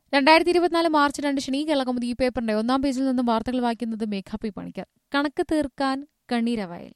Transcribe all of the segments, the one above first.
രണ്ടായിരത്തി ഇരുപത്തിനാല് മാർച്ച് രണ്ട് ശനി കേളകമുതി ഈ പേപ്പറിന്റെ ഒന്നാം പേജിൽ നിന്നും വാർത്തകൾ വായിക്കുന്നത് മേഘാപ്പി പണിക്കർ കണക്ക് തീർക്കാൻ കണ്ണീരവയൽ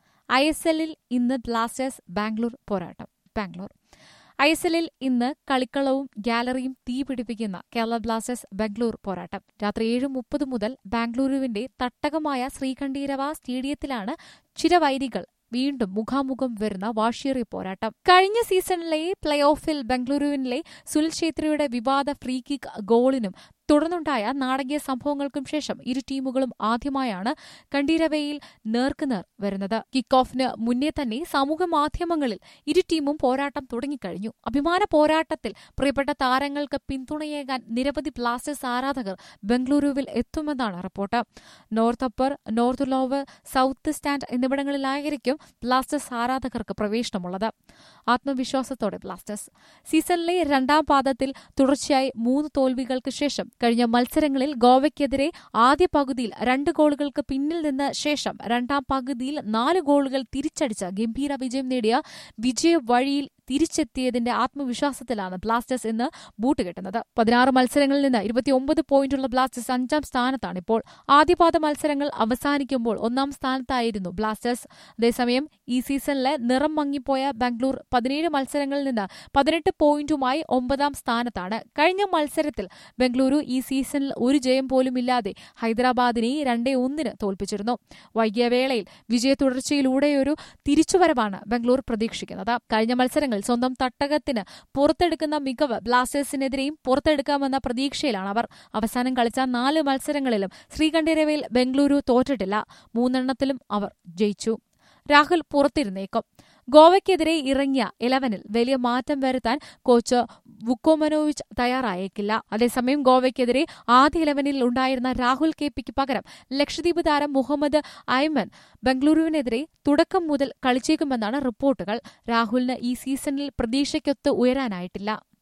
ഐ എസ് എല്ലിൽ ഇന്ന് ബ്ലാസ്റ്റേഴ്സ് ബാംഗ്ലൂർ പോരാട്ടം ബാംഗ്ലൂർ ഐ എസ് എല്ലിൽ ഇന്ന് കളിക്കളവും ഗാലറിയും തീ പിടിപ്പിക്കുന്ന കേരള ബ്ലാസ്റ്റേഴ്സ് ബാംഗ്ലൂർ പോരാട്ടം രാത്രി ഏഴ് മുപ്പത് മുതൽ ബാംഗ്ലൂരുവിന്റെ തട്ടകമായ ശ്രീകണ്ഠീരവ സ്റ്റേഡിയത്തിലാണ് ചിരവൈരികൾ വീണ്ടും മുഖാമുഖം വരുന്ന വാശിയേറിയ പോരാട്ടം കഴിഞ്ഞ സീസണിലെ പ്ലേ ഓഫിൽ ബംഗളൂരുവിനിലെ സുനിൽ ഛേത്രിയുടെ വിവാദ ഫ്രീ കിക്ക് ഗോളിനും തുടർന്നുണ്ടായ നാടകീയ സംഭവങ്ങൾക്കും ശേഷം ഇരു ടീമുകളും ആദ്യമായാണ് കണ്ടീരവയിൽ നേർക്കുനേർ വരുന്നത് കിക്ക് ഓഫിന് മുന്നേ തന്നെ സമൂഹ മാധ്യമങ്ങളിൽ ഇരു ടീമും പോരാട്ടം തുടങ്ങിക്കഴിഞ്ഞു അഭിമാന പോരാട്ടത്തിൽ പ്രിയപ്പെട്ട താരങ്ങൾക്ക് പിന്തുണയേകാൻ നിരവധി ബ്ലാസ്റ്റേഴ്സ് ആരാധകർ ബംഗളൂരുവിൽ എത്തുമെന്നാണ് report north upper north lower south stand എന്നിവിടങ്ങളിലായിരിക്കും ബ്ലാസ്റ്റേഴ്സ് ആരാധകർക്ക് പ്രവേശനമുള്ളത് ആത്മവിശ്വാസത്തോടെ ബ്ലാസ്റ്റേഴ്സ് സീസണിലെ രണ്ടാം പാദത്തിൽ തുടർച്ചയായി മൂന്ന് തോൽവികൾക്ക് ശേഷം കഴിഞ്ഞ മത്സരങ്ങളിൽ ഗോവയ്ക്കെതിരെ ആദ്യ പകുതിയിൽ രണ്ട് ഗോളുകൾക്ക് പിന്നിൽ നിന്ന ശേഷം രണ്ടാം പകുതിയിൽ നാല് ഗോളുകൾ തിരിച്ചടിച്ച ഗംഭീര വിജയം നേടിയ വിജയ വഴിയിൽ തിരിച്ചെത്തിയതിന്റെ ആത്മവിശ്വാസത്തിലാണ് ബ്ലാസ്റ്റേഴ്സ് ഇന്ന് ബൂട്ട് കെട്ടുന്നത് പതിനാറ് മത്സരങ്ങളിൽ നിന്ന് ഇരുപത്തിയൊമ്പത് പോയിന്റുള്ള ബ്ലാസ്റ്റേഴ്സ് അഞ്ചാം സ്ഥാനത്താണിപ്പോൾ ആദ്യപാദ മത്സരങ്ങൾ അവസാനിക്കുമ്പോൾ ഒന്നാം സ്ഥാനത്തായിരുന്നു ബ്ലാസ്റ്റേഴ്സ് അതേസമയം ഈ സീസണിലെ നിറം മങ്ങിപ്പോയ ബാംഗ്ലൂർ പതിനേഴ് മത്സരങ്ങളിൽ നിന്ന് പതിനെട്ട് പോയിന്റുമായി ഒമ്പതാം സ്ഥാനത്താണ് കഴിഞ്ഞ മത്സരത്തിൽ ബംഗളൂരു ഈ സീസണിൽ ഒരു ജയം പോലുമില്ലാതെ ഹൈദരാബാദിനെ രണ്ടേ ഒന്നിന് തോൽപ്പിച്ചിരുന്നു വൈകിയ വേളയിൽ വിജയ തുടർച്ചയിലൂടെയൊരു തിരിച്ചുവരവാണ് ബംഗളൂർ പ്രതീക്ഷിക്കുന്നത് കഴിഞ്ഞ മത്സരങ്ങൾ സ്വന്തം തട്ടകത്തിന് പുറത്തെടുക്കുന്ന മികവ് ബ്ലാസ്റ്റേഴ്സിനെതിരെയും പുറത്തെടുക്കാമെന്ന പ്രതീക്ഷയിലാണ് അവർ അവസാനം കളിച്ച നാല് മത്സരങ്ങളിലും ശ്രീകണ്ഠരവയിൽ ബംഗളൂരു തോറ്റിട്ടില്ല മൂന്നെണ്ണത്തിലും അവർ ജയിച്ചു രാഹുൽ പുറത്തിരുന്നേക്കും ഗോവയ്ക്കെതിരെ ഇറങ്ങിയ ഇലവനിൽ വലിയ മാറ്റം വരുത്താൻ കോച്ച് വുക്കോമനോവിച്ച് തയ്യാറായേക്കില്ല അതേസമയം ഗോവയ്ക്കെതിരെ ആദ്യ ഇലവനിൽ ഉണ്ടായിരുന്ന രാഹുൽ കെ പിക്ക് പകരം ലക്ഷദ്വീപ് താരം മുഹമ്മദ് ഐമൻ ബംഗളൂരുവിനെതിരെ തുടക്കം മുതൽ കളിച്ചേക്കുമെന്നാണ് റിപ്പോർട്ടുകൾ രാഹുലിന് ഈ സീസണിൽ പ്രതീക്ഷയ്ക്കൊത്ത് ഉയരാനായിട്ടില്ല